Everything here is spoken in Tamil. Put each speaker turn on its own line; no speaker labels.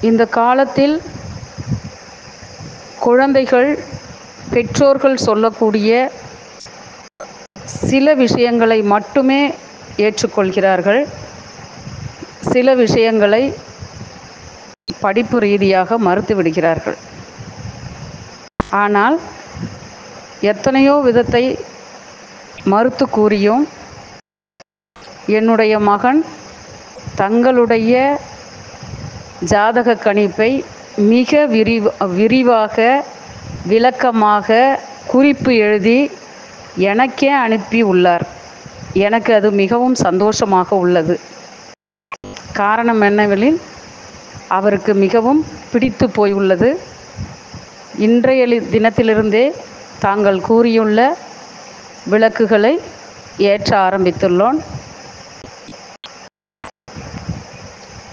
இந்த காலத்தில் குழந்தைகள் பெற்றோர்கள் சொல்லக்கூடிய சில விஷயங்களை மட்டுமே ஏற்றுக்கொள்கிறார்கள் சில விஷயங்களை படிப்பு ரீதியாக மறுத்து விடுகிறார்கள் ஆனால் எத்தனையோ விதத்தை மறுத்து கூறியும் என்னுடைய மகன் தங்களுடைய ஜாதக கணிப்பை மிக விரிவ விரிவாக விளக்கமாக குறிப்பு எழுதி எனக்கே அனுப்பி உள்ளார் எனக்கு அது மிகவும் சந்தோஷமாக உள்ளது காரணம் என்னவெனில் அவருக்கு மிகவும் பிடித்து போய் உள்ளது இன்றைய லி- தினத்திலிருந்தே தாங்கள் கூறியுள்ள விளக்குகளை ஏற்ற ஆரம்பித்துள்ளோம்